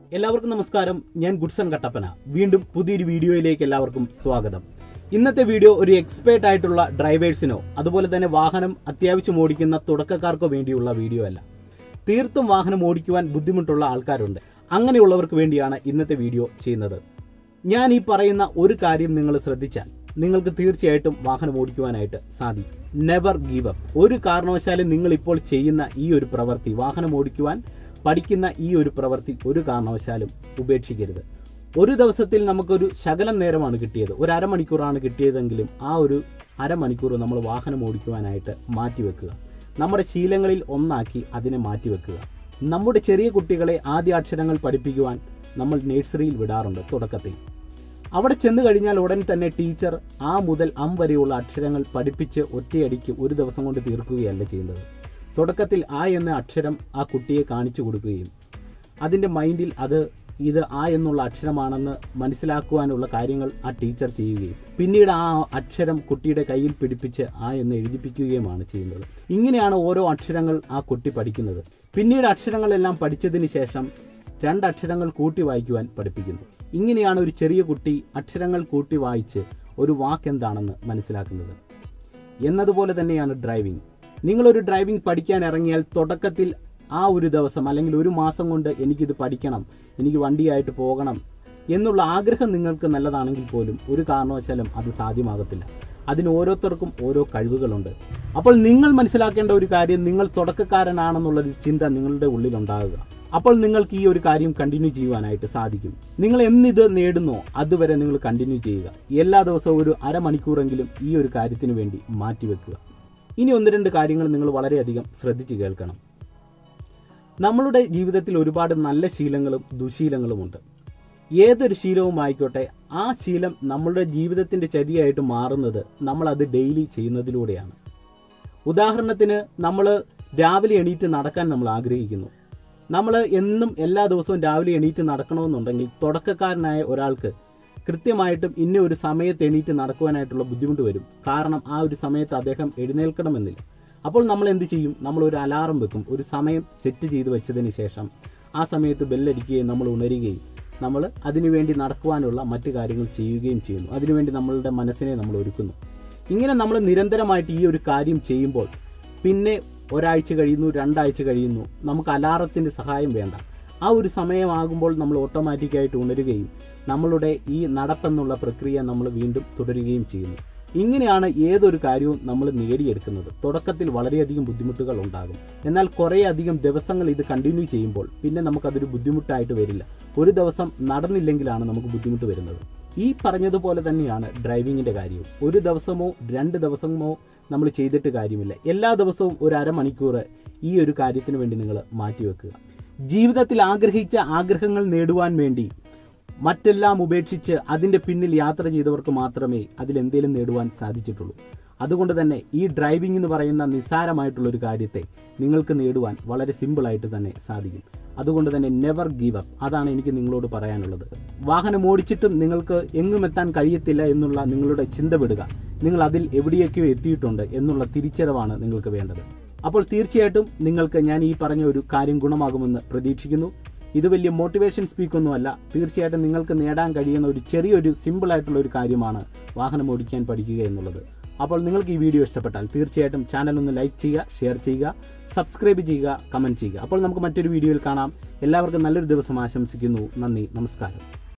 എല്ലാവർക്കും നമസ്കാരം ഞാൻ ഗുഡ്സൺ കട്ടപ്പന വീണ്ടും പുതിയൊരു വീഡിയോയിലേക്ക് എല്ലാവർക്കും സ്വാഗതം ഇന്നത്തെ വീഡിയോ ഒരു എക്സ്പേർട്ട് ആയിട്ടുള്ള ഡ്രൈവേഴ്സിനോ അതുപോലെ തന്നെ വാഹനം അത്യാവശ്യം ഓടിക്കുന്ന തുടക്കക്കാർക്കോ വേണ്ടിയുള്ള വീഡിയോ അല്ല തീർത്തും വാഹനം ഓടിക്കുവാൻ ബുദ്ധിമുട്ടുള്ള ആൾക്കാരുണ്ട് അങ്ങനെയുള്ളവർക്ക് വേണ്ടിയാണ് ഇന്നത്തെ വീഡിയോ ചെയ്യുന്നത് ഞാൻ ഈ പറയുന്ന ഒരു കാര്യം നിങ്ങൾ ശ്രദ്ധിച്ചാൽ നിങ്ങൾക്ക് തീർച്ചയായിട്ടും വാഹനം ഓടിക്കുവാനായിട്ട് സാധിക്കും നെവർ ഗീവ് അപ്പ് ഒരു കാരണവശാലും നിങ്ങൾ ഇപ്പോൾ ചെയ്യുന്ന ഈ ഒരു പ്രവൃത്തി വാഹനം ഓടിക്കുവാൻ പഠിക്കുന്ന ഈ ഒരു പ്രവൃത്തി ഒരു കാരണവശാലും ഉപേക്ഷിക്കരുത് ഒരു ദിവസത്തിൽ നമുക്കൊരു ശകലം നേരമാണ് കിട്ടിയത് ഒരു അരമണിക്കൂറാണ് കിട്ടിയതെങ്കിലും ആ ഒരു അരമണിക്കൂർ നമ്മൾ വാഹനം ഓടിക്കുവാനായിട്ട് മാറ്റിവെക്കുക നമ്മുടെ ശീലങ്ങളിൽ ഒന്നാക്കി അതിനെ മാറ്റിവെക്കുക നമ്മുടെ ചെറിയ കുട്ടികളെ ആദ്യ അക്ഷരങ്ങൾ പഠിപ്പിക്കുവാൻ നമ്മൾ നഴ്സറിയിൽ വിടാറുണ്ട് തുടക്കത്തിൽ അവിടെ ചെന്ന് കഴിഞ്ഞാൽ ഉടൻ തന്നെ ടീച്ചർ ആ മുതൽ അം വരെയുള്ള അക്ഷരങ്ങൾ പഠിപ്പിച്ച് ഒറ്റയടിക്ക് ഒരു ദിവസം കൊണ്ട് തീർക്കുകയല്ല ചെയ്യുന്നത് തുടക്കത്തിൽ ആ എന്ന അക്ഷരം ആ കുട്ടിയെ കാണിച്ചു കൊടുക്കുകയും അതിൻ്റെ മൈൻഡിൽ അത് ഇത് ആ എന്നുള്ള അക്ഷരമാണെന്ന് മനസ്സിലാക്കുവാനുള്ള കാര്യങ്ങൾ ആ ടീച്ചർ ചെയ്യുകയും പിന്നീട് ആ അക്ഷരം കുട്ടിയുടെ കയ്യിൽ പിടിപ്പിച്ച് ആ എന്ന് എഴുതിപ്പിക്കുകയുമാണ് ചെയ്യുന്നത് ഇങ്ങനെയാണ് ഓരോ അക്ഷരങ്ങൾ ആ കുട്ടി പഠിക്കുന്നത് പിന്നീട് അക്ഷരങ്ങളെല്ലാം പഠിച്ചതിന് ശേഷം രണ്ടക്ഷരങ്ങൾ കൂട്ടി വായിക്കുവാൻ പഠിപ്പിക്കുന്നു ഇങ്ങനെയാണ് ഒരു ചെറിയ കുട്ടി അക്ഷരങ്ങൾ കൂട്ടി വായിച്ച് ഒരു വാക്ക് എന്താണെന്ന് മനസ്സിലാക്കുന്നത് എന്നതുപോലെ തന്നെയാണ് ഡ്രൈവിംഗ് നിങ്ങളൊരു ഡ്രൈവിംഗ് പഠിക്കാൻ ഇറങ്ങിയാൽ തുടക്കത്തിൽ ആ ഒരു ദിവസം അല്ലെങ്കിൽ ഒരു മാസം കൊണ്ട് എനിക്കിത് പഠിക്കണം എനിക്ക് വണ്ടിയായിട്ട് പോകണം എന്നുള്ള ആഗ്രഹം നിങ്ങൾക്ക് നല്ലതാണെങ്കിൽ പോലും ഒരു കാരണവശാലും അത് സാധ്യമാകത്തില്ല അതിന് ഓരോരുത്തർക്കും ഓരോ കഴിവുകളുണ്ട് അപ്പോൾ നിങ്ങൾ മനസ്സിലാക്കേണ്ട ഒരു കാര്യം നിങ്ങൾ തുടക്കക്കാരനാണെന്നുള്ളൊരു ചിന്ത നിങ്ങളുടെ ഉള്ളിലുണ്ടാകുക അപ്പോൾ നിങ്ങൾക്ക് ഈ ഒരു കാര്യം കണ്ടിന്യൂ ചെയ്യുവാനായിട്ട് സാധിക്കും നിങ്ങൾ എന്നിത് നേടുന്നോ അതുവരെ നിങ്ങൾ കണ്ടിന്യൂ ചെയ്യുക എല്ലാ ദിവസവും ഒരു അരമണിക്കൂറെങ്കിലും ഈ ഒരു കാര്യത്തിന് വേണ്ടി മാറ്റിവെക്കുക ഇനി ഒന്ന് രണ്ട് കാര്യങ്ങൾ നിങ്ങൾ വളരെയധികം ശ്രദ്ധിച്ചു കേൾക്കണം നമ്മളുടെ ജീവിതത്തിൽ ഒരുപാട് നല്ല ശീലങ്ങളും ദുശീലങ്ങളുമുണ്ട് ഏതൊരു ശീലവും ആയിക്കോട്ടെ ആ ശീലം നമ്മളുടെ ജീവിതത്തിന്റെ ചര്യയായിട്ട് മാറുന്നത് നമ്മൾ അത് ഡെയിലി ചെയ്യുന്നതിലൂടെയാണ് ഉദാഹരണത്തിന് നമ്മൾ രാവിലെ എണീറ്റ് നടക്കാൻ നമ്മൾ ആഗ്രഹിക്കുന്നു നമ്മൾ എന്നും എല്ലാ ദിവസവും രാവിലെ എണീറ്റ് നടക്കണമെന്നുണ്ടെങ്കിൽ തുടക്കക്കാരനായ ഒരാൾക്ക് കൃത്യമായിട്ടും ഇന്ന ഒരു സമയത്ത് എണീറ്റ് നടക്കുവാനായിട്ടുള്ള ബുദ്ധിമുട്ട് വരും കാരണം ആ ഒരു സമയത്ത് അദ്ദേഹം എഴുന്നേൽക്കണമെന്നില്ല അപ്പോൾ നമ്മൾ എന്ത് ചെയ്യും നമ്മൾ ഒരു അലാറം വെക്കും ഒരു സമയം സെറ്റ് ചെയ്ത് വെച്ചതിന് ശേഷം ആ സമയത്ത് ബെല്ലടിക്കുകയും നമ്മൾ ഉണരുകയും നമ്മൾ അതിനുവേണ്ടി നടക്കുവാനുള്ള മറ്റു കാര്യങ്ങൾ ചെയ്യുകയും ചെയ്യുന്നു അതിനുവേണ്ടി നമ്മളുടെ മനസ്സിനെ നമ്മൾ ഒരുക്കുന്നു ഇങ്ങനെ നമ്മൾ നിരന്തരമായിട്ട് ഈ ഒരു കാര്യം ചെയ്യുമ്പോൾ പിന്നെ ഒരാഴ്ച കഴിയുന്നു രണ്ടാഴ്ച കഴിയുന്നു നമുക്ക് അലാറത്തിൻ്റെ സഹായം വേണ്ട ആ ഒരു സമയമാകുമ്പോൾ നമ്മൾ ഓട്ടോമാറ്റിക്കായിട്ട് ഉണരുകയും നമ്മളുടെ ഈ നടപ്പെന്നുള്ള പ്രക്രിയ നമ്മൾ വീണ്ടും തുടരുകയും ചെയ്യുന്നു ഇങ്ങനെയാണ് ഏതൊരു കാര്യവും നമ്മൾ നേടിയെടുക്കുന്നത് തുടക്കത്തിൽ വളരെയധികം ബുദ്ധിമുട്ടുകൾ ഉണ്ടാകും എന്നാൽ കുറേ അധികം ദിവസങ്ങൾ ഇത് കണ്ടിന്യൂ ചെയ്യുമ്പോൾ പിന്നെ നമുക്കതൊരു ബുദ്ധിമുട്ടായിട്ട് വരില്ല ഒരു ദിവസം നടന്നില്ലെങ്കിലാണ് നമുക്ക് ബുദ്ധിമുട്ട് വരുന്നത് ഈ പറഞ്ഞതുപോലെ തന്നെയാണ് ഡ്രൈവിങ്ങിന്റെ കാര്യവും ഒരു ദിവസമോ രണ്ട് ദിവസമോ നമ്മൾ ചെയ്തിട്ട് കാര്യമില്ല എല്ലാ ദിവസവും ഒരു അരമണിക്കൂർ ഈ ഒരു കാര്യത്തിന് വേണ്ടി നിങ്ങൾ മാറ്റിവെക്കുക ജീവിതത്തിൽ ആഗ്രഹിച്ച ആഗ്രഹങ്ങൾ നേടുവാൻ വേണ്ടി മറ്റെല്ലാം ഉപേക്ഷിച്ച് അതിന്റെ പിന്നിൽ യാത്ര ചെയ്തവർക്ക് മാത്രമേ അതിലെന്തേലും നേടുവാൻ സാധിച്ചിട്ടുള്ളൂ അതുകൊണ്ട് തന്നെ ഈ ഡ്രൈവിംഗ് എന്ന് പറയുന്ന നിസ്സാരമായിട്ടുള്ള ഒരു കാര്യത്തെ നിങ്ങൾക്ക് നേടുവാൻ വളരെ സിമ്പിളായിട്ട് തന്നെ സാധിക്കും അതുകൊണ്ട് തന്നെ നെവർ ഗീവ് അപ്പ് അതാണ് എനിക്ക് നിങ്ങളോട് പറയാനുള്ളത് വാഹനം ഓടിച്ചിട്ടും നിങ്ങൾക്ക് എങ്ങും എത്താൻ കഴിയത്തില്ല എന്നുള്ള നിങ്ങളുടെ ചിന്ത വിടുക നിങ്ങൾ അതിൽ എവിടെയൊക്കെയോ എത്തിയിട്ടുണ്ട് എന്നുള്ള തിരിച്ചറിവാണ് നിങ്ങൾക്ക് വേണ്ടത് അപ്പോൾ തീർച്ചയായിട്ടും നിങ്ങൾക്ക് ഞാൻ ഈ പറഞ്ഞ ഒരു കാര്യം ഗുണമാകുമെന്ന് പ്രതീക്ഷിക്കുന്നു ഇത് വലിയ മോട്ടിവേഷൻ സ്പീക്കൊന്നുമല്ല തീർച്ചയായിട്ടും നിങ്ങൾക്ക് നേടാൻ കഴിയുന്ന ഒരു ചെറിയൊരു സിമ്പിൾ ആയിട്ടുള്ള ഒരു കാര്യമാണ് വാഹനം ഓടിക്കാൻ പഠിക്കുക എന്നുള്ളത് അപ്പോൾ നിങ്ങൾക്ക് ഈ വീഡിയോ ഇഷ്ടപ്പെട്ടാൽ തീർച്ചയായിട്ടും ചാനൽ ഒന്ന് ലൈക്ക് ചെയ്യുക ഷെയർ ചെയ്യുക സബ്സ്ക്രൈബ് ചെയ്യുക കമൻറ്റ് ചെയ്യുക അപ്പോൾ നമുക്ക് മറ്റൊരു വീഡിയോയിൽ കാണാം എല്ലാവർക്കും നല്ലൊരു ദിവസം ആശംസിക്കുന്നു നന്ദി നമസ്കാരം